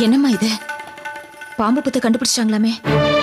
என்னம்மா இது பாம்பு புத்த கண்டுபிடிச்சிட்டாங்களாமே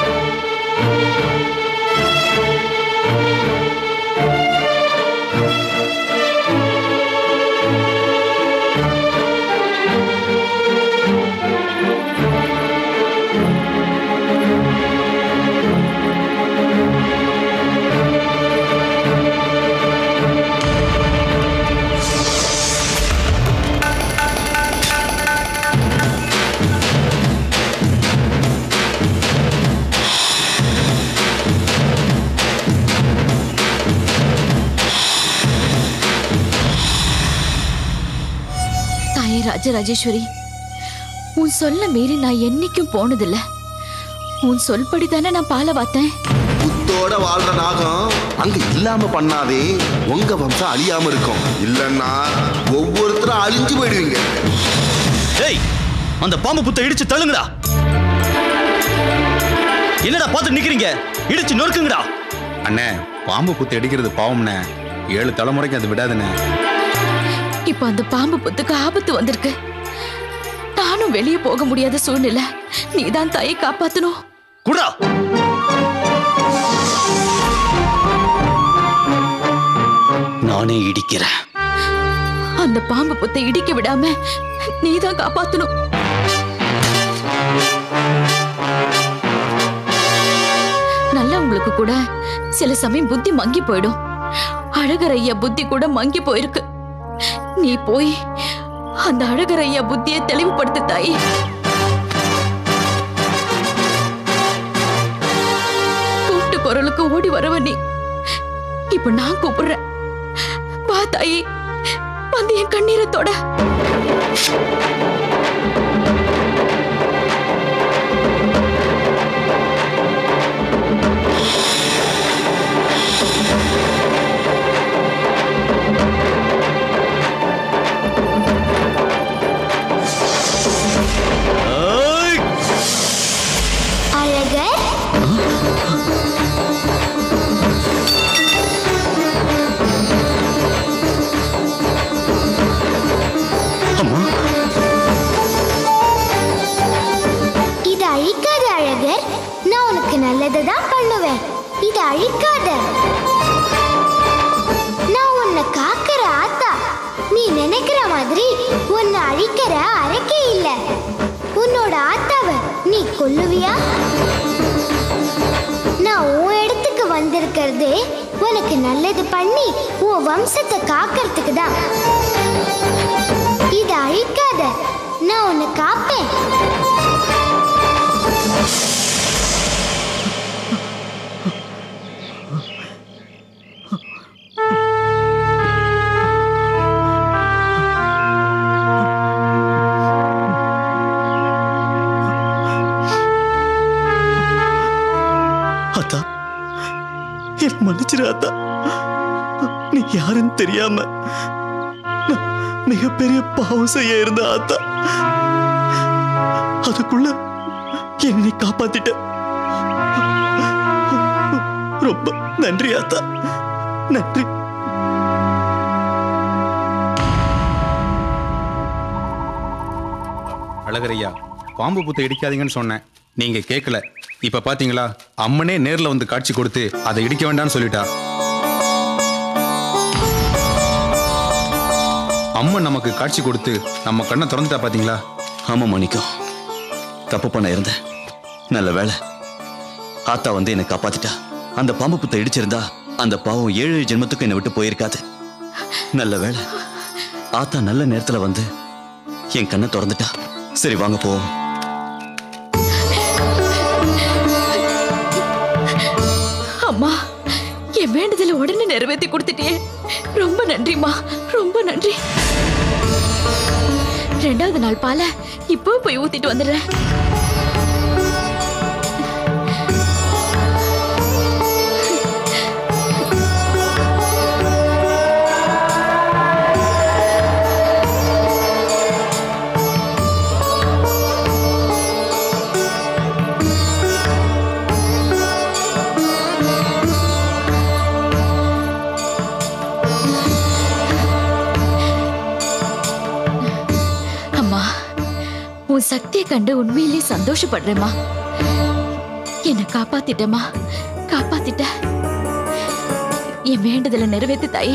தாயே ராஜராஜேஸ்வரி உன் சொல்ல மீறி நான் என்னைக்கும் போனதில்ல உன் சொல்படி தானே நான் பாலை வாத்தேன் புத்தோட வாழ்ற நாகம் அங்க இல்லாம பண்ணாதே உங்க வம்சம் அழியாம இருக்கும் இல்லன்னா ஒவ்வொருத்தரும் அழிஞ்சு போயிடுவீங்க ஏய் அந்த பாம்பு புத்தை இடிச்சு தள்ளுங்கடா என்னடா பார்த்து நிக்கிறீங்க இடிச்சு நொறுக்குங்கடா அண்ணே பாம்பு குத்து அடிக்கிறது பாவம்ண்ணே ஏழு தலைமுறைக்கு அது விடாதுண்ணே இப்ப அந்த பாம்பு புத்துக்கு ஆபத்து வந்திருக்கு நானும் வெளியே போக முடியாத சூழ்நிலை நீதான் தாயை காப்பாத்தணும் குடா நானே இடிக்கிறேன் அந்த பாம்பு புத்தை இடிக்க விடாம நீதான் காப்பாத்தணும் நல்லவங்களுக்கு கூட சில சமயம் புத்தி மங்கி போயிடும் அழகர் ஐயா புத்தி கூட மங்கி போயிருக்கு நீ போய் அந்த அழகர் ஐயா புத்தியை தெளிவுபடுத்து தாயி கூப்பிட்டு குரலுக்கு ஓடி வரவ நீ இப்ப நான் கூப்பிடுறேன் வா தாயி வந்து என் கண்ணீரை தொட ஏய்! அழகர் அம்மா இது அழிக்காத அழகர் நான் உனக்கு நல்லதை தான் பண்ணுவேன் இது அழிக்காத நான் உன்னை காக்கிற ஆத்தா நீ நினைக்கிற மாதிரி உன்னை அழிக்கிற அரைக்கே இல்ல உன்னோட ஆத்தாவை நீ கொல்லுவியா நான் உன் இடத்துக்கு வந்திருக்கிறது உனக்கு நல்லது பண்ணி உன் வம்சத்தை காக்கிறதுக்கு தான் இதை அழிக்காத நான் உன்னை காப்பேன் அத்தா என் மன்னிச்சிரு அத்தா நீ யாருன்னு தெரியாம நான் மிகப்பெரிய பாவம் செய்ய இருந்த அத்தா அதுக்குள்ள என்னை நீ காப்பாத்திட்ட ரொம்ப நன்றி அத்தா நன்றி அழகரையா பாம்பு புத்தை இடிக்காதீங்கன்னு சொன்னேன் நீங்க கேட்கல இப்ப பாத்தீங்களா அம்மனே நேர்ல வந்து காட்சி கொடுத்து அதை இடிக்க வேண்டாம்னு சொல்லிட்டா அம்மன் நமக்கு காட்சி கொடுத்து நம்ம கண்ணை திறந்துட்டா பாத்தீங்களா ஆமா மாணிக்கம் தப்பு பண்ண இருந்தேன் நல்ல வேலை ஆத்தா வந்து என்னை காப்பாத்திட்டா அந்த பாம்பு புத்தை இடிச்சிருந்தா அந்த பாவம் ஏழு ஏழு ஜென்மத்துக்கு என்னை விட்டு போயிருக்காது நல்ல வேலை ஆத்தா நல்ல நேரத்துல வந்து என் கண்ணை திறந்துட்டா சரி வாங்க போவோம் அம்மா என் வேண்டுதலை உடனே நிறைவேற்றி கொடுத்துட்டியே ரொம்ப நன்றிம்மா ரொம்ப நன்றி ரெண்டாவது நாள் பாலை இப்போ போய் ஊத்திட்டு வந்துடுறேன் சக்தியை கண்டு உண்மையிலேயே சந்தோஷப்படுறேம்மா என்னை காப்பாத்திட்டேம்மா காப்பாத்திட்ட என் வேண்டுதலை நிறைவேத்து தாயே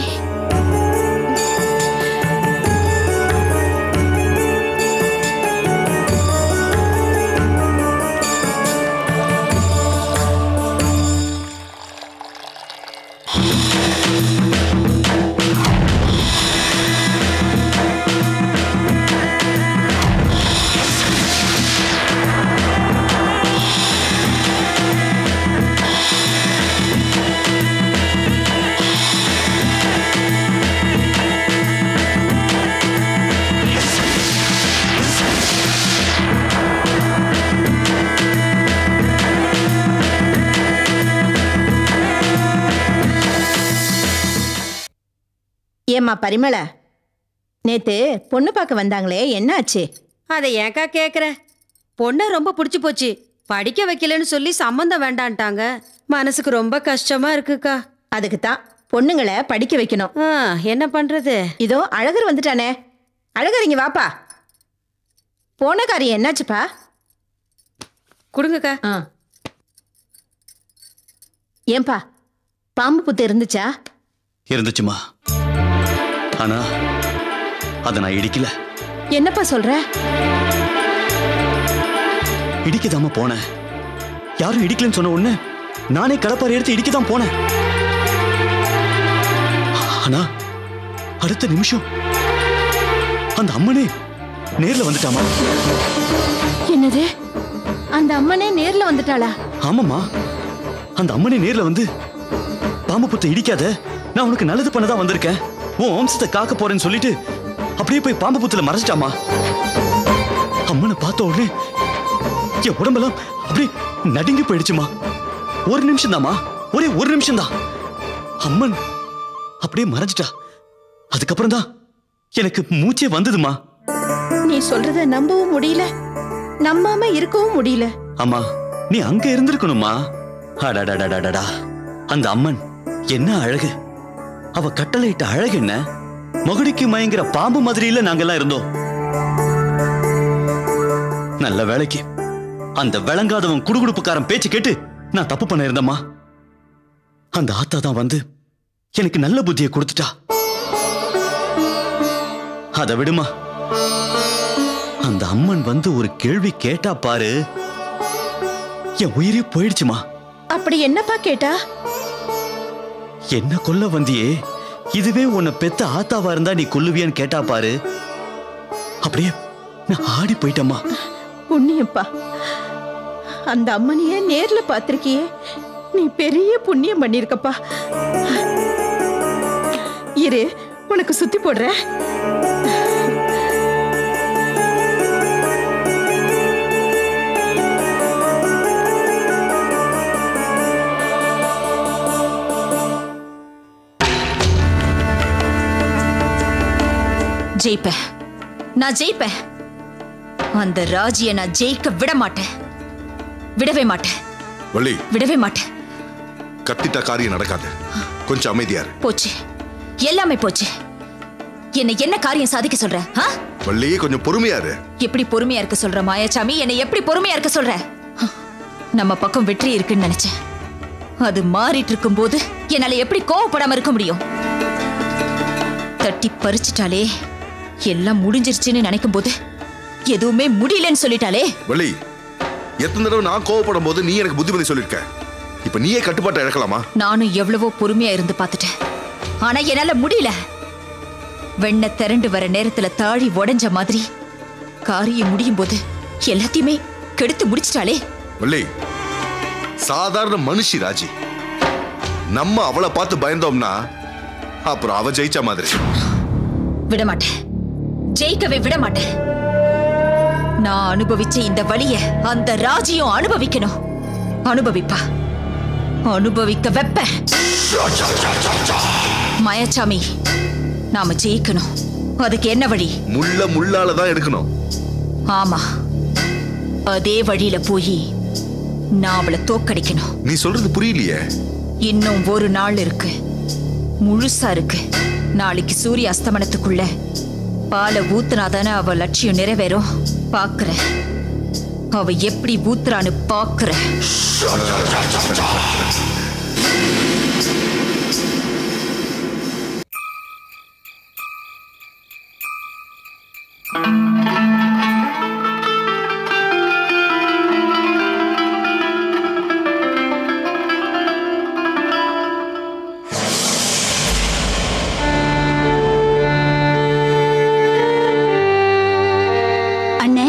ஏம்மா பரிமள நேத்து பொண்ணு பார்க்க வந்தாங்களே என்னாச்சு அதை ஏன்க்கா கேக்குற பொண்ணை ரொம்ப பிடிச்சி போச்சு படிக்க வைக்கலன்னு சொல்லி சம்மந்தம் வேண்டான்ட்டாங்க மனசுக்கு ரொம்ப கஷ்டமா இருக்குக்கா அதுக்கு தான் பொண்ணுங்களை படிக்க வைக்கணும் ஆ, என்ன பண்றது இதோ அழகர் வந்துட்டானே அழகர் இங்க வாப்பா போன காரியம் என்னாச்சுப்பா கொடுங்கக்கா ஆ ஏன்பா பாம்பு புத்து இருந்துச்சா இருந்துச்சுமா ஆனா அதை நான் இடிக்கல என்னப்பா சொல்ற இடிக்கதாம போனேன் யாரும் இடிக்கலன்னு சொன்ன உடனே நானே கடப்பாரை எடுத்து இடிக்க தான் போனேன் ஆனா அடுத்த நிமிஷம் அந்த அம்மனே நேர்ல வந்துட்டாமா என்னது அந்த அம்மனே நேர்ல வந்துட்டாளா ஆமாம்மா அந்த அம்மனே நேர்ல வந்து பாம்பு புத்தை இடிக்காத நான் உனக்கு நல்லது பண்ண தான் வந்திருக்கேன் உன் வம்சத்தை காக்க போறேன்னு சொல்லிட்டு அப்படியே போய் பாம்பு புத்துல மறைச்சிட்டாமா அம்மனை பார்த்த உடனே என் உடம்பெல்லாம் அப்படியே நடுங்கி போயிடுச்சுமா ஒரு நிமிஷம் தாமா ஒரே ஒரு நிமிஷம் தான் அம்மன் அப்படியே மறைஞ்சிட்டா அதுக்கப்புறம் தான் எனக்கு மூச்சே வந்ததுமா நீ சொல்றத நம்பவும் முடியல நம்பாம இருக்கவும் முடியல அம்மா நீ அங்க இருந்திருக்கணுமா அடடடடடடா அந்த அம்மன் என்ன அழகு அவ கட்டளையிட்ட அழகு என்ன மகுடிக்கு மயங்கிற பாம்பு மாதிரியில நாங்கெல்லாம் இருந்தோம் நல்ல வேலைக்கு அந்த விளங்காதவன் குடுகுடுப்புக்காரன் பேச்சு கேட்டு நான் தப்பு பண்ண இருந்தம்மா அந்த ஆத்தா தான் வந்து எனக்கு நல்ல புத்தியை கொடுத்துட்டா அதை விடுமா அந்த அம்மன் வந்து ஒரு கேள்வி கேட்டா பாரு என் உயிரே போயிடுச்சுமா அப்படி என்னப்பா கேட்டா என்ன கொல்ல வந்தியே இதுவே உன்னை பெத்த ஆத்தாவா இருந்தா நீ கொல்லுவியான்னு கேட்டா பாரு அப்படியே நான் ஆடி போயிட்டம்மா புண்ணியப்பா அந்த அம்மனையே நேர்ல பார்த்திருக்கியே நீ பெரிய புண்ணியம் பண்ணிருக்கப்பா இரு உனக்கு சுத்தி போடுறேன் ஜெயிப்பேன் நான் ஜெயிப்பேன் அந்த ராஜிய நான் ஜெயிக்க விட மாட்டேன் விடவே மாட்டேன் வள்ளி விடவே மாட்டேன் கத்திட்ட காரியம் நடக்காது கொஞ்சம் அமைதியா இரு போச்சு எல்லாமே போச்சு என்ன என்ன காரியம் சாதிக்க சொல்ற ஆ? வள்ளி கொஞ்சம் பொறுமையா இரு எப்படி பொறுமையா இருக்க சொல்ற மாயாச்சாமி என்னை எப்படி பொறுமையா இருக்க சொல்ற நம்ம பக்கம் வெற்றி இருக்குன்னு நினைச்சேன் அது மாறிட்டு இருக்கும்போது என்னால எப்படி கோவப்படாம இருக்க முடியும் தட்டி பறிச்சிட்டாலே எல்லாம் முடிஞ்சிருச்சுன்னு நினைக்கும் போது எதுவுமே முடியலன்னு சொல்லிட்டாலே வள்ளி எத்தனை தடவை நான் கோவப்படும் போது நீ எனக்கு புத்திமதி சொல்லிருக்க இப்ப நீயே கட்டுப்பாட்டை இழக்கலாமா நானும் எவ்வளவோ பொறுமையா இருந்து பார்த்துட்டேன் ஆனா என்னால முடியல வெண்ண திரண்டு வர நேரத்துல தாழி உடைஞ்ச மாதிரி காரியம் முடியும் போது எல்லாத்தையுமே கெடுத்து முடிச்சிட்டாளே வள்ளி சாதாரண மனுஷி ராஜி நம்ம அவளை பார்த்து பயந்தோம்னா அப்புறம் அவ ஜெயிச்ச மாதிரி விட மாட்டேன் ஜெயிக்கவே விட மாட்டேன் நான் அனுபவிச்ச இந்த வலிய அந்த ராஜியும் அனுபவிக்கணும் அனுபவிப்பா அனுபவிக்க வெப்ப மயச்சாமி நாம ஜெயிக்கணும் அதுக்கு என்ன வழி முள்ள முள்ளால தான் எடுக்கணும் ஆமா அதே வழியில போய் நான் அவளை தோக்கடிக்கணும் நீ சொல்றது புரியலையே இன்னும் ஒரு நாள் இருக்கு முழுசா இருக்கு நாளைக்கு சூரிய அஸ்தமனத்துக்குள்ள பாலை ஊத்துனாதானே அவ லட்சியம் நிறைவேறும் பாக்குறேன் அவ எப்படி ஊத்துறான்னு பாக்குறேன் அண்ணே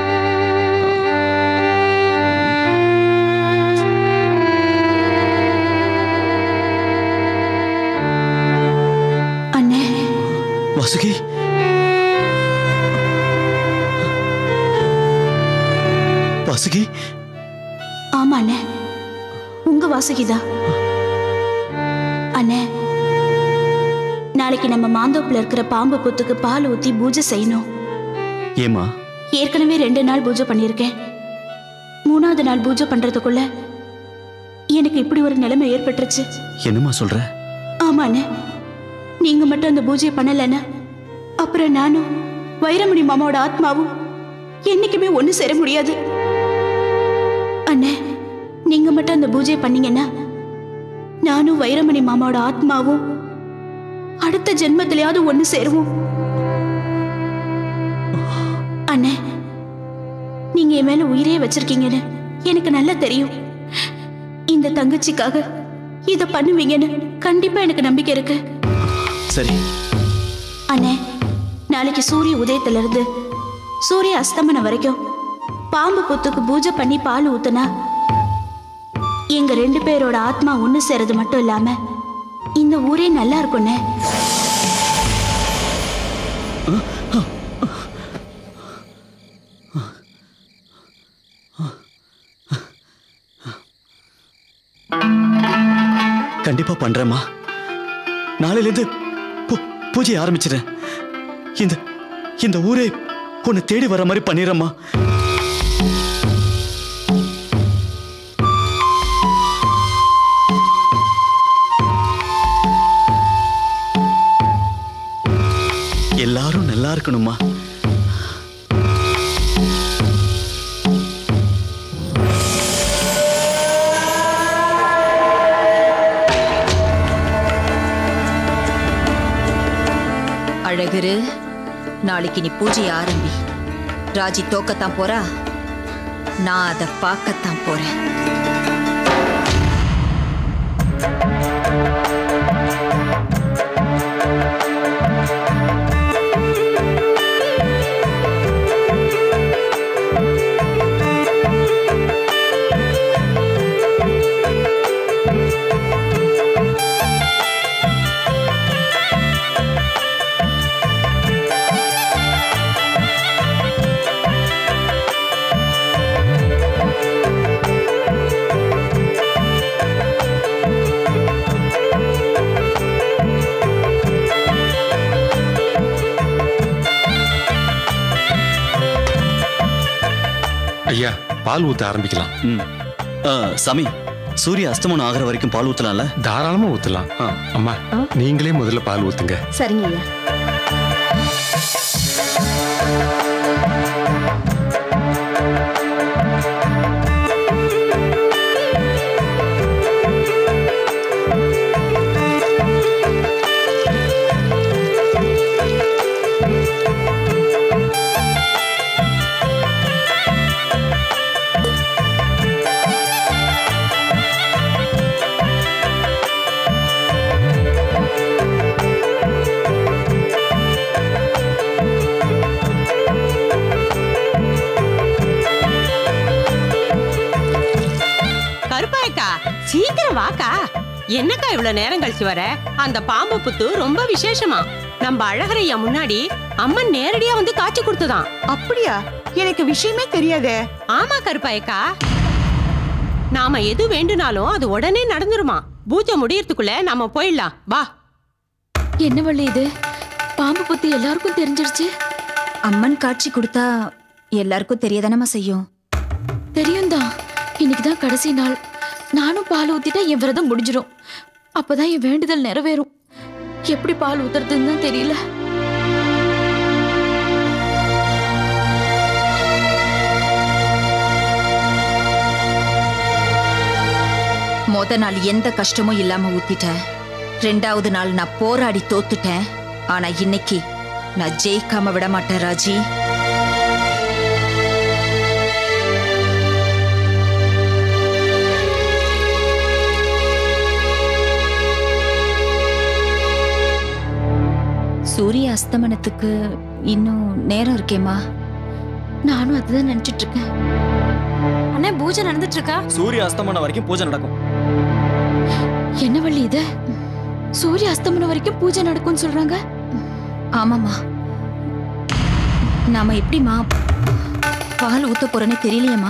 அண்ணே வாசுகி வாசுகி ஆமா அண்ணே உங்க வாசுகிதா அண்ணே நாளைக்கு நம்ம மாந்தோப்புல இருக்கிற பாம்பு புத்துக்கு பால் ஊத்தி பூஜை செய்யணும் ஏமா ஏற்கனவே ரெண்டு நாள் பூஜை பண்ணியிருக்கேன் மூணாவது நாள் பூஜை பண்றதுக்குள்ள எனக்கு இப்படி ஒரு நிலைமை ஏற்பட்டுருச்சு என்னம்மா சொல்ற ஆமாண்ணே நீங்க மட்டும் அந்த பூஜையை பண்ணலன்னா அப்புறம் நானும் வைரமணி மாமாவோட ஆத்மாவும் என்னைக்குமே ஒண்ணு சேர முடியாது அண்ணே நீங்க மட்டும் அந்த பூஜையை பண்ணீங்கன்னா நானும் வைரமணி மாமாவோட ஆத்மாவும் அடுத்த ஜென்மத்திலேயாவது ஒண்ணு சேருவோம் அண்ணே நீங்க என் மேல உயிரே வச்சிருக்கீங்கன்னு எனக்கு நல்லா தெரியும் இந்த தங்கச்சிக்காக இத பண்ணுவீங்கன்னு கண்டிப்பா எனக்கு நம்பிக்கை இருக்கு சரி அண்ணே நாளைக்கு சூரிய உதயத்துல இருந்து சூரிய அஸ்தமனம் வரைக்கும் பாம்பு புத்துக்கு பூஜை பண்ணி பால் ஊத்துனா எங்க ரெண்டு பேரோட ஆத்மா ஒண்ணு சேரது மட்டும் இல்லாம இந்த ஊரே நல்லா இருக்கும்ண்ணே கண்டிப்பா பண்றேம்மா நாளையிலேருந்து பூ- பூஜையை ஆரம்பிச்சிடுறேன் இந்த இந்த ஊரே உன்னை தேடி வர மாதிரி பண்ணிடுறேம்மா எல்லாரும் நல்லா இருக்கணும்மா அழகுரு நாளைக்கு நீ பூஜை ஆரம்பி ராஜி தோக்கத்தான் போறா நான் அதை பார்க்கத்தான் போறேன் ஐயா பால் ஊத்த ஆரம்பிக்கலாம் ம் ஆ, சாமி சூரிய அஸ்தமனம் ஆகிற வரைக்கும் பால் ஊத்தலாம்ல தாராளமா ஊத்தலாம் அம்மா நீங்களே முதல்ல பால் ஊத்துங்க சரிங்க ஐயா கருப்பாயக்கா சீக்கிரம் வாக்கா என்னக்கா இவ்வளவு நேரம் கழிச்சு வர அந்த பாம்பு புத்து ரொம்ப விசேஷமா நம்ம அழகரையா முன்னாடி அம்மன் நேரடியா வந்து காட்சி கொடுத்ததாம் அப்படியா எனக்கு விஷயமே தெரியாதே ஆமா கருப்பாயக்கா நாம எது வேண்டுனாலும் அது உடனே நடந்துருமா பூஜை முடியறதுக்குள்ள நாம போயிடலாம் வா என்ன வள்ளி இது பாம்பு புத்தி எல்லாருக்கும் தெரிஞ்சிருச்சு அம்மன் காட்சி கொடுத்தா எல்லாருக்கும் தெரியதானமா செய்யும் தெரியும் தான் இன்னைக்கு தான் கடைசி நாள் நானும் பால் ஊத்திட்டா என் விரதம் முடிஞ்சிடும் அப்பதான் என் வேண்டுதல் நிறைவேறும் எப்படி பால் ஊத்துறதுன்னு தான் தெரியல முத நாள் எந்த கஷ்டமும் இல்லாம ஊத்திட்டேன் ரெண்டாவது நாள் நான் போராடி தோத்துட்டேன் ஆனா இன்னைக்கு நான் ஜெயிக்காம விட மாட்டேன் ராஜி சூரிய அஸ்தமனத்துக்கு இன்னும் நேரம் இருக்கேம்மா நானும் அதுதான் நினைச்சிட்டு இருக்கேன் அண்ணே பூஜை நடந்துட்டு இருக்கா சூரிய அஸ்தமனம் வரைக்கும் பூஜை நடக்கும் என்ன வள்ளி இது சூரிய அஸ்தமனம் வரைக்கும் பூஜை நடக்கும்னு சொல்றாங்க ஆமாம்மா நாம எப்படிம்மா பால் ஊத்த போறேன்னு தெரியலையேம்மா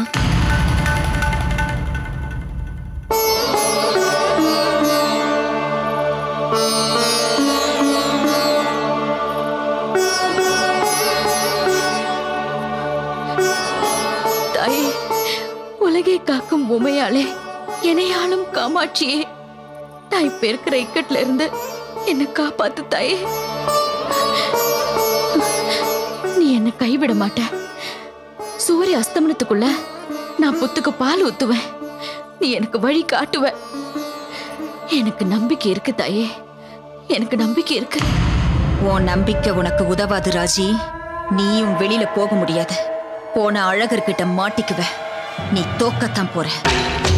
தாயே உலகை காக்கும் உமையாளே என்னையாளும் காமாட்சியே நான் இப்ப இருக்கிற இக்கட்ல இருந்து என்னை காப்பாத்து தாயே நீ என்னை கைவிட மாட்ட சூரிய அஸ்தமனத்துக்குள்ள நான் புத்துக்கு பால் ஊத்துவேன் நீ எனக்கு வழி காட்டுவ எனக்கு நம்பிக்கை இருக்கு தாயே எனக்கு நம்பிக்கை இருக்கு உன் நம்பிக்கை உனக்கு உதவாது ராஜி நீயும் வெளியில போக முடியாது போன அழகர்கிட்ட மாட்டிக்குவ நீ தோக்கத்தான் போற